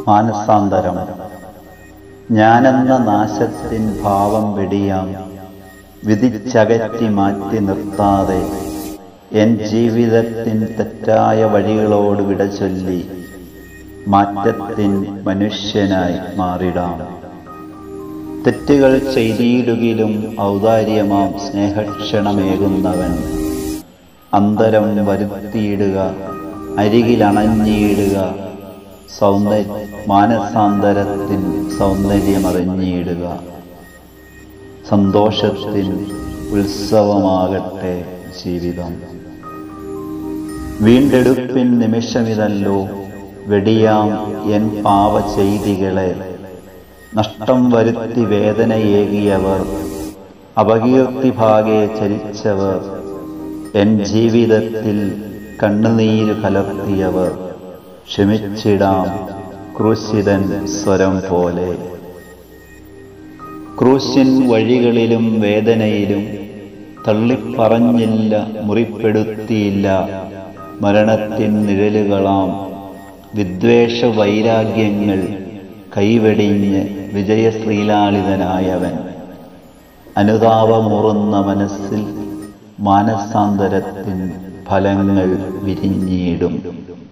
മാനസാന്തരം ഞാനെന്ന നാശത്തിൻ ഭാവം വെടിയാം വിധിച്ചകറ്റി മാറ്റി നിർത്താതെ എൻ ജീവിതത്തിൻ തെറ്റായ വഴികളോട് വിട ചൊല്ലി മാറ്റത്തിൻ മനുഷ്യനായി മാറിടാം തെറ്റുകൾ ചെയ്തിടുകിലും ഔദാര്യമാം സ്നേഹക്ഷണമേകുന്നവൻ അന്തരം വരുത്തിയിടുക അരികിലണഞ്ഞിടുക സൗന്ദര്യ മാനസാന്തരത്തിൻ സൗന്ദര്യമറിഞ്ഞിടുക സന്തോഷത്തിൻ ഉത്സവമാകട്ടെ ജീവിതം വീണ്ടെടുപ്പിൻ നിമിഷമിതല്ലോ വെടിയാം എൻ പാവ ചെയ്തികളെ നഷ്ടം വരുത്തി വേദനയേകിയവർ അപകീർത്തിഭാഗെ ചരിച്ചവർ എൻ ജീവിതത്തിൽ കണ്ണുനീര് കലർത്തിയവർ ക്ഷമിച്ചിടാം ക്രൂശിതൻ സ്വരം പോലെ ക്രൂശിൻ വഴികളിലും വേദനയിലും തള്ളിപ്പറഞ്ഞില്ല മുറിപ്പെടുത്തിയില്ല മരണത്തിൻ നിഴലുകളാം വിദ്വേഷ വൈരാഗ്യങ്ങൾ കൈവെടിഞ്ഞ് വിജയശ്രീലാളിതനായവൻ അനുതാപമൂറുന്ന മനസ്സിൽ മാനസാന്തരത്തിൻ ഫലങ്ങൾ വിരിഞ്ഞിടും